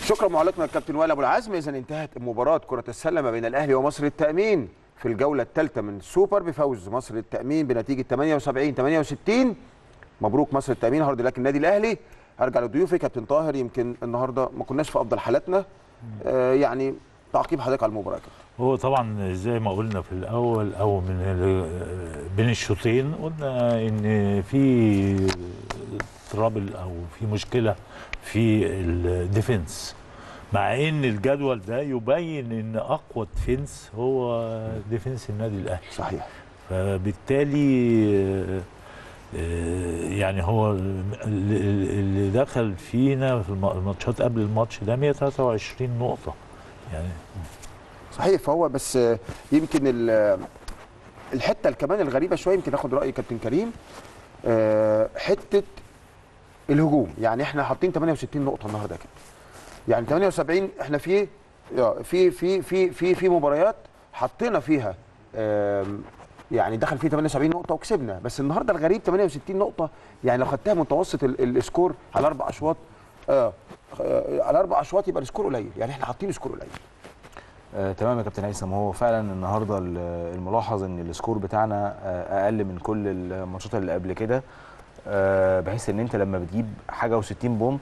شكرا معلقنا الكابتن وائل ابو العزم اذا انتهت مباراه كره السله ما بين الاهلي ومصر التامين في الجوله الثالثه من السوبر بفوز مصر التامين بنتيجه 78 68 مبروك مصر التامين هارد لك النادي الاهلي هرجع لضيوفي كابتن طاهر يمكن النهارده ما كناش في افضل حالاتنا آه يعني تعقيب حضرتك على المباراه كده هو طبعا زي ما قلنا في الاول او من ال- بين الشوطين قلنا ان في ترابل او في مشكله في الديفنس مع ان الجدول ده يبين ان اقوى ديفنس هو ديفنس النادي الاهلي صحيح فبالتالي آه، آه، يعني هو اللي اللي دخل فينا في الم- الماتشات قبل الماتش ده 123 نقطه يعني صحيح فهو بس آه، يمكن ال- الحته كمان الغريبه شويه يمكن اخد راي كابتن كريم آه، حته الهجوم يعني احنا حاطين 68 نقطه النهارده كده يعني 78 احنا في يا- في في في في في مباريات حطينا فيها آم، يعني دخل فيه 78 نقطه وكسبنا بس النهارده الغريب 68 نقطه يعني لو خدتها متوسط ال- السكور على اربع اشواط آه آه، على اربع اشواط يبقى السكور قليل يعني احنا حاطين سكور قليل آه تمام يا كابتن هيثم هو فعلا النهارده ال- الملاحظ ان السكور بتاعنا آه اقل من كل الماتشات اللي قبل كده آه بحيث ان انت لما بتجيب حاجه و60 بونت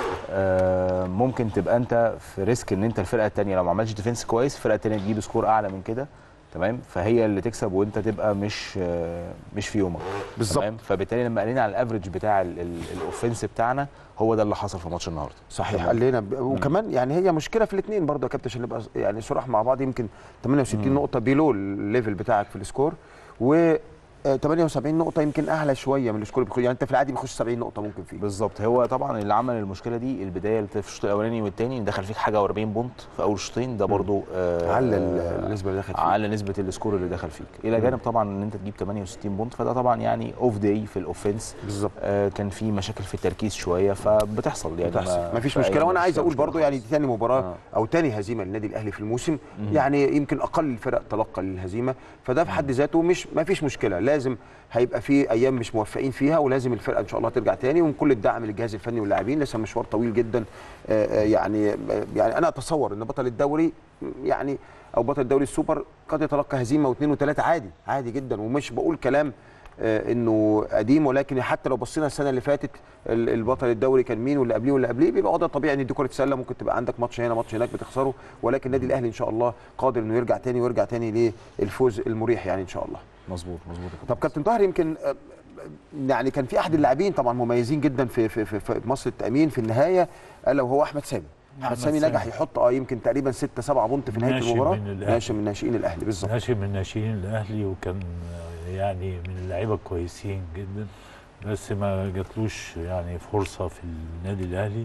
آه ممكن تبقى انت في ريسك ان انت الفرقه الثانيه لو ما عملتش ديفنس كويس الفرقه الثانيه تجيب سكور اعلى من كده تمام فهي اللي تكسب وانت تبقى مش آه مش في يومك بالظبط. تمام فبالتالي لما قلنا على الافرج بتاع ال- ال- الاوفنس بتاعنا هو ده اللي حصل في ماتش النهارده صحيح تمام. قال لنا ب... وكمان يعني هي مشكله في الاثنين برضه يا كابتن عشان نبقى يعني صراحه مع بعض يمكن 68 نقطه بيلو الليفل بتاعك في السكور و آه، 78 نقطه يمكن اعلى شويه من السكور اللي بيخش يعني انت في العادي بيخش 70 نقطه ممكن فيه بالظبط هو طبعا اللي عمل المشكله دي البدايه اللي في الشوط الاولاني والثاني دخل فيك حاجه و40 بونت في اول شوطين ده برضو آه على ال- آه، النسبه اللي دخلت فيه. على نسبه السكور اللي دخل فيك الى جانب طبعا ان انت تجيب 68 بونت فده طبعا يعني اوف داي في الاوفنس بالظبط آه كان في مشاكل في التركيز شويه فبتحصل يعني بتحصل مفيش في أي مشكله وانا ماتش عايز فيها اقول مشكلة برضو يعني خالص. دي تاني مباراه آه. او تاني هزيمه للنادي الاهلي في الموسم مم. يعني يمكن اقل الفرق تلقى للهزيمه فده في حد ذاته مش ما فيش مشكله لازم هيبقى في ايام مش موفقين فيها ولازم الفرقه ان شاء الله ترجع تاني وكل الدعم للجهاز الفني واللاعبين لسه مشوار طويل جدا آه، آه، يعني آه، يعني انا اتصور ان بطل الدوري يعني او بطل الدوري السوبر قد يتلقى هزيمه واثنين وثلاثه عادي عادي جدا ومش بقول كلام آه، انه قديم ولكن حتى لو بصينا السنه اللي فاتت ال- البطل الدوري كان مين واللي قبليه واللي قبليه بيبقى وضع طبيعي ان دي كره سله ممكن تبقى عندك ماتش هنا ماتش هناك بتخسره ولكن النادي الاهلي ان شاء الله قادر انه يرجع تاني ويرجع تاني للفوز المريح يعني ان شاء الله مظبوط مظبوط يا كابتن. طب كابتن طاهر يمكن آه، يعني كان في احد اللاعبين طبعا مميزين جدا في في في, في مصر التامين في النهايه الا وهو احمد سامي احمد أحمد سامي سامي. نجح يحط اه يمكن تقريبا 6 7 بونت في نهايه ناشئ المباراه من الأهلي. ناشئ من ناشئين الاهلي بالظبط ناشئ من ناشئين الاهلي وكان يعني من اللعيبه الكويسين جدا بس ما جاتلوش يعني فرصه في النادي الاهلي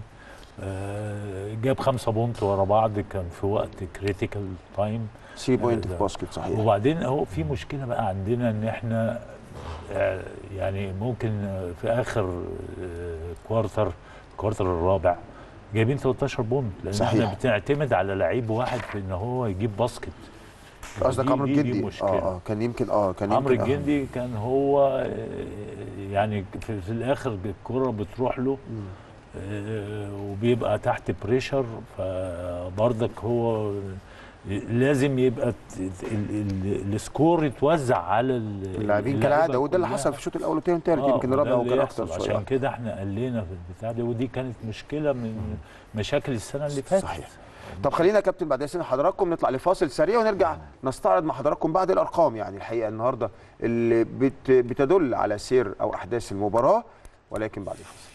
آه، جاب خمسة بونت ورا بعض كان في وقت كريتيكال تايم 3 بوينت ده. في باسكت صحيح وبعدين هو في مشكله بقى عندنا ان احنا آه، يعني ممكن آه، في اخر آه، كوارتر الكوارتر الرابع جايبين 13 بونت لان صحيح. احنا بنعتمد على لعيب واحد في ان هو يجيب باسكت قصدك دي- عمرو دي- دي الجندي مشكلة. اه اه كان يمكن اه كان عمرو يمكن آه. الجندي كان هو آه، يعني في, في الاخر الكره بتروح له آه، وبيبقى تحت بريشر فبرضك هو لازم يبقى ت- ال- ال- السكور يتوزع على ال- اللاعبين اللعيبة كالعاده وده اللي كلها. حصل في الشوط الاول والثاني والثالث آه، يمكن وده الرابع اللي وكان يحصل. اكتر شويه عشان كده احنا قلنا في البتاع ده ودي كانت مشكله من مشاكل السنه اللي فاتت صحيح. طب خلينا يا كابتن بعد اذن حضراتكم نطلع لفاصل سريع ونرجع نستعرض مع حضراتكم بعض الارقام يعني الحقيقه النهارده اللي بت بتدل على سير او احداث المباراه ولكن بعد الفاصل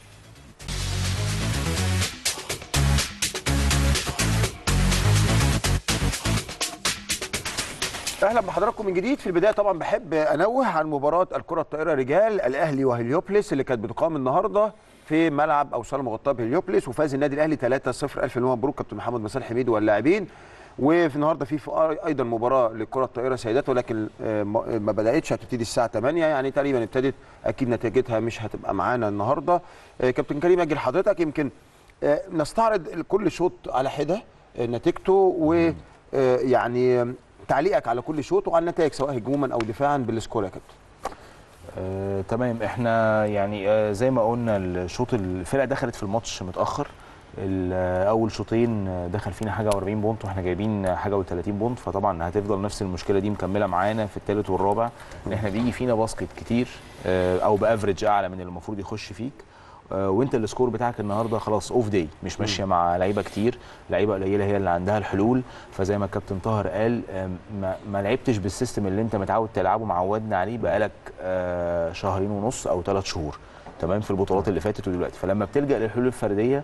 اهلا بحضراتكم من جديد في البدايه طبعا بحب انوه عن مباراه الكره الطائره رجال الاهلي وهليوبلس اللي كانت بتقام النهارده في ملعب او صاله مغطاه بهليوبلس وفاز النادي الاهلي 3-0 الف مبروك كابتن محمد مسار حميد واللاعبين وفي النهارده في في ايضا مباراه للكره الطائره سيدات ولكن آه، ما ما بداتش هتبتدي الساعه 8 يعني تقريبا ابتدت اكيد نتيجتها مش هتبقى معانا النهارده آه، كابتن كريم اجي لحضرتك يمكن آه، نستعرض كل شوط على حده آه، نتيجته ويعني تعليقك على كل شوط وعلى النتائج سواء هجوما او دفاعا بالسكور يا كابتن آه، تمام احنا يعني آه، زي ما قلنا الشوط الفرقه دخلت في الماتش متاخر ال- اول شوطين دخل فينا حاجه و40 بونت واحنا جايبين حاجه و30 بونت فطبعا هتفضل نفس المشكله دي مكمله معانا في الثالث والرابع ان احنا بيجي فينا باسكت كتير آه، او بافريج اعلى من اللي المفروض يخش فيك آه، وانت السكور بتاعك النهارده خلاص اوف داي مش ماشيه مع لعيبه كتير لعيبه قليله هي اللي عندها الحلول فزي ما الكابتن طاهر قال آم، ما, ما لعبتش بالسيستم اللي انت متعود تلعبه معودنا عليه بقالك آه، شهرين ونص او ثلاث شهور تمام في البطولات اللي فاتت ودلوقتي فلما بتلجا للحلول الفرديه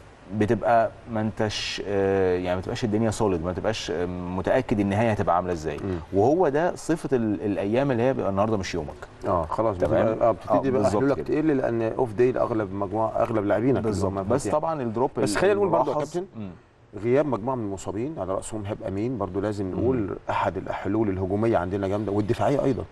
بتبقى ما انتش آه، يعني ما تبقاش الدنيا سوليد ما تبقاش آه، متاكد النهايه هتبقى عامله ازاي مم. وهو ده صفه ال- الايام اللي هي بيبقى النهارده مش يومك اه خلاص تمام. بتبقى- اه بتبتدي آه، بقى بالظبط حلولك كده. تقل لان اوف داي لاغلب مجموعه اغلب لاعبينك اللي بالظبط هم بس مفاتيح. طبعا الدروب بس ال- خلينا نقول برضه يا الملاحظ- كابتن، مم. غياب مجموعه من المصابين على راسهم هيبقى مين برضو لازم نقول احد الحلول الهجوميه عندنا جامده والدفاعيه ايضا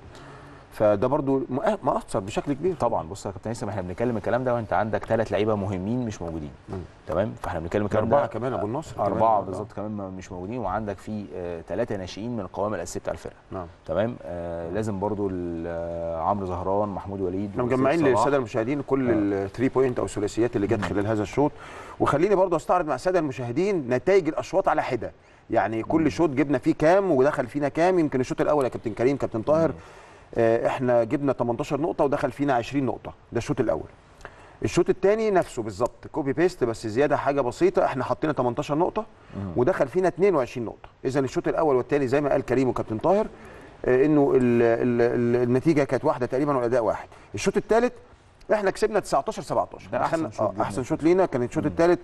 فده برضو مؤ- مؤثر بشكل كبير طبعا بص يا كابتن هيثم احنا بنتكلم الكلام ده وانت عندك ثلاث لعيبه مهمين مش موجودين مم. تمام فاحنا بنتكلم الكلام اربعه ده كمان ابو النصر كمان. أربعة آه. بالظبط كمان ما- مش موجودين وعندك في ثلاثة ناشئين من القوام الأساسية بتاع الفرقة نعم تمام آه لازم برضو ال- آه، عمرو زهران محمود وليد احنا وسيف مجمعين صلاح. للساده المشاهدين كل الثري بوينت او الثلاثيات اللي جت خلال هذا الشوط وخليني برضو استعرض مع الساده المشاهدين نتائج الاشواط على حده يعني كل شوط جبنا فيه كام ودخل فينا كام يمكن الشوط الاول يا كابتن كريم كابتن طاهر آه، احنا جبنا 18 نقطه ودخل فينا 20 نقطه ده الشوط الاول الشوط الثاني نفسه بالظبط كوبي بيست بس زياده حاجه بسيطه احنا حطينا 18 نقطه ودخل فينا 22 نقطه اذا الشوط الاول والثاني زي ما قال كريم وكابتن طاهر آه، انه ال ال ال النتيجه كانت واحده تقريبا والاداء واحد الشوط الثالث احنا كسبنا 19 17 ده أحسن دخلنا- شوط آه، جبناه. احسن شوط لينا كان الشوط الثالث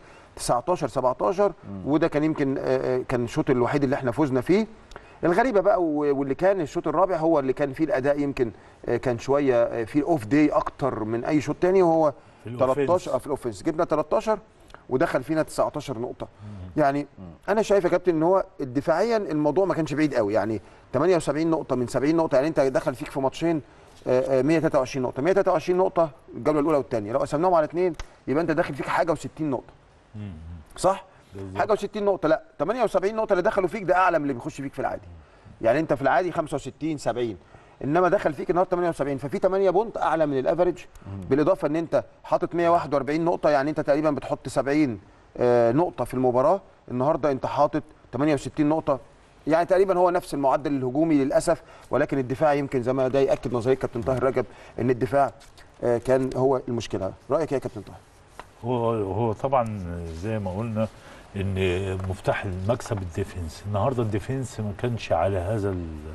19 17 وده كان يمكن آه، آه، كان الشوط الوحيد اللي احنا فزنا فيه الغريبه بقى و- واللي كان الشوط الرابع هو اللي كان فيه الاداء يمكن آه، كان شويه آه، فيه الاوف داي اكتر من اي شوط تاني وهو في الأوفنس. 13 اه في الاوفنس جبنا 13 ودخل فينا 19 نقطه يعني انا شايف يا كابتن ان هو دفاعيا الموضوع ما كانش بعيد قوي يعني 78 نقطه من 70 نقطه يعني انت دخل فيك في ماتشين آه، آه، 123 نقطه 123 نقطه الجوله الاولى والثانيه لو قسمناهم على اثنين يبقى انت داخل فيك حاجه و60 نقطه مم. صح بالظبط. حاجه و60 نقطه لا 78 نقطه اللي دخلوا فيك ده اعلى من اللي بيخش فيك في العادي يعني انت في العادي 65 70 انما دخل فيك النهارده 78 ففي 8 بونت اعلى من الافريج بالاضافه ان انت حاطط 141 نقطه يعني انت تقريبا بتحط 70 آه، نقطه في المباراه النهارده انت حاطط 68 نقطه يعني تقريبا هو نفس المعدل الهجومي للاسف ولكن الدفاع يمكن زي ما ده ياكد نظريه كابتن طاهر رجب ان الدفاع آه، كان هو المشكله رايك إيه يا كابتن طاهر هو هو طبعا زي ما قلنا ان مفتاح المكسب الديفنس النهارده الديفنس ما كانش على هذا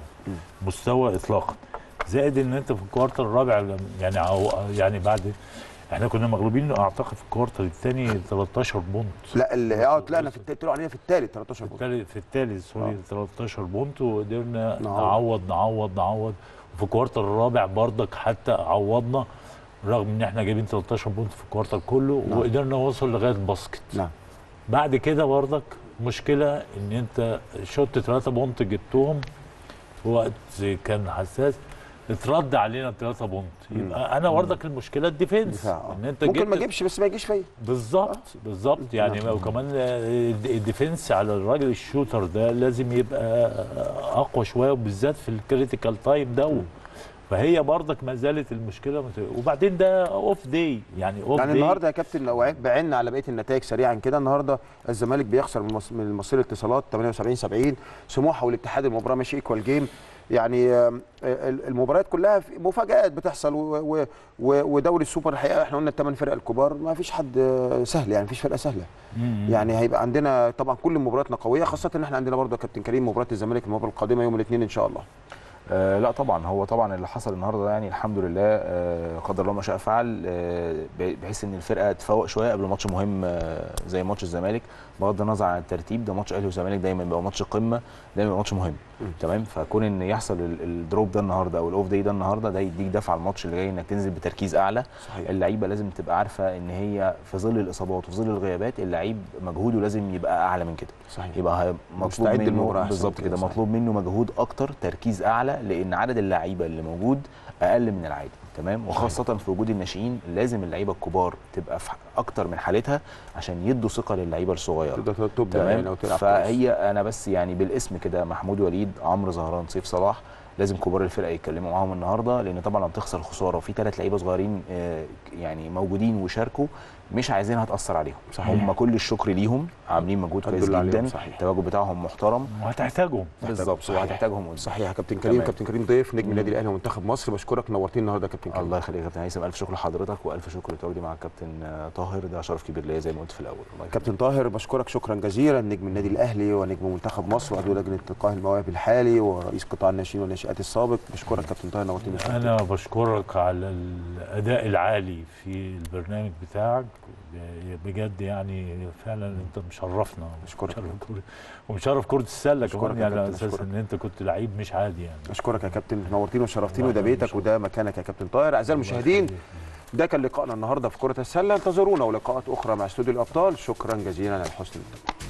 المستوى اطلاقا زائد ان انت في الكوارتر الرابع لم- يعني عو يعني بعد احنا كنا مغلوبين اعتقد في الكوارتر الثاني 13 بونت لا اللي اه طلعنا في التالت طلعوا علينا في الثالث 13 في بونت الثالث في الثالث سوري 13 بونت وقدرنا نعوض. نعوض نعوض نعوض وفي الكوارتر الرابع برضك حتى عوضنا رغم ان احنا جايبين 13 بونت في الكوارتر كله نعم. وقدرنا نوصل لغايه باسكت نعم بعد كده برضك مشكله ان انت شوت 3 بونت جبتهم في وقت كان حساس اترد علينا 3 بونت يبقى انا برضك المشكله الديفنس دفاع آه. ان انت ممكن ما جبت اجيبش بس ما يجيش فيا بالظبط بالظبط يعني نعم. وكمان الد- الديفنس على الراجل الشوتر ده لازم يبقى اقوى شويه وبالذات في الكريتيكال تايم ده فهي برضك ما زالت المشكله مت- وبعدين ده اوف داي يعني اوف يعني داي النهارده يا كابتن لو عد- بعنا على بقيه النتائج سريعا كده النهارده الزمالك بيخسر من مص- من مصير الاتصالات 78 70 سموحه والاتحاد المباراه ماشي ايكوال جيم يعني آم، آه، المباريات كلها في مفاجات بتحصل و- و- و- ودوري السوبر الحقيقه احنا قلنا الثمان فرق الكبار ما فيش حد آه، سهل يعني ما فيش فرقه سهله مم. يعني هيبقى عندنا طبعا كل مبارياتنا قويه خاصه ان احنا عندنا برضه يا كابتن كريم مباراه الزمالك المباراه القادمه يوم الاثنين ان شاء الله آه لا طبعا هو طبعا اللي حصل النهارده ده يعني الحمد لله آه قدر الله ما شاء فعل آه بحيث ان الفرقه تفوق شويه قبل ماتش مهم آه زي ماتش الزمالك بغض النظر عن الترتيب ده ماتش اهلي وزمالك دايما بيبقى ماتش قمه دايما بيبقى ماتش مهم تمام فكون ان يحصل ال- الدروب ده النهارده او الاوف داي ده النهارده ده يديك دفعه على الماتش اللي جاي انك تنزل بتركيز اعلى صحيح اللعيبه لازم تبقى عارفه ان هي في ظل الاصابات وفي ظل الغيابات اللعيب مجهوده لازم يبقى اعلى من كده صحيح يبقى هي- مطلوب مستعد للمباراة منه أحسن بالظبط كده، كده صحيح. مطلوب منه مجهود اكتر تركيز اعلى لان عدد اللعيبه اللي موجود اقل من العادي تمام وخاصه في وجود الناشئين لازم اللعيبه الكبار تبقى في اكتر من حالتها عشان يدوا ثقه للعيبه الصغيره تقدر تبدا يعني تمام او تلعب كويس. فهي انا بس يعني بالاسم كده محمود وليد عمرو زهران سيف صلاح لازم كبار الفرقه يتكلموا معاهم النهارده لان طبعا لما تخسر خساره وفي ثلاث لعيبه صغيرين آه، يعني موجودين وشاركوا مش عايزينها تاثر عليهم صحيح. هم كل الشكر ليهم عاملين مجهود الحمد كويس لله عليهم، جدا صحيح. التواجد بتاعهم محترم وهتحتاجهم بالظبط صحيح. وهتحتاجهم قدام. صحيح يا كابتن كريم تمام. كابتن كريم ضيف نجم النادي الاهلي ومنتخب مصر بشكرك نورتني النهارده يا كابتن كريم الله يخليك يا كابتن هيثم الف شكر لحضرتك والف شكر لتواجدي مع الكابتن آه، طاهر ده شرف كبير ليا زي ما قلت في الاول الله يخليك. كابتن طاهر بشكرك شكرا جزيلا نجم النادي الاهلي ونجم منتخب مصر وعضو لجنه تلقاء المواهب الحالي ورئيس قطاع الناشئين والناشئات السابق بشكرك كابتن طاهر نورتني انا بشكرك على الاداء العالي في البرنامج بتاعك بجد يعني فعلا انت مشرفنا أشكرك. مشرف كرة- ومشرف كرة السلة أشكرك كمان يا يعني على كابتن، اساس أشكرك. ان انت كنت لعيب مش عادي يعني اشكرك يا كابتن نورتيني وشرفتيني الله وده بيتك يخليك. وده مكانك يا كابتن طاهر اعزائي المشاهدين ده كان لقائنا النهارده في كره السله انتظرونا ولقاءات اخرى مع استوديو الابطال شكرا جزيلا على حسن المتابعه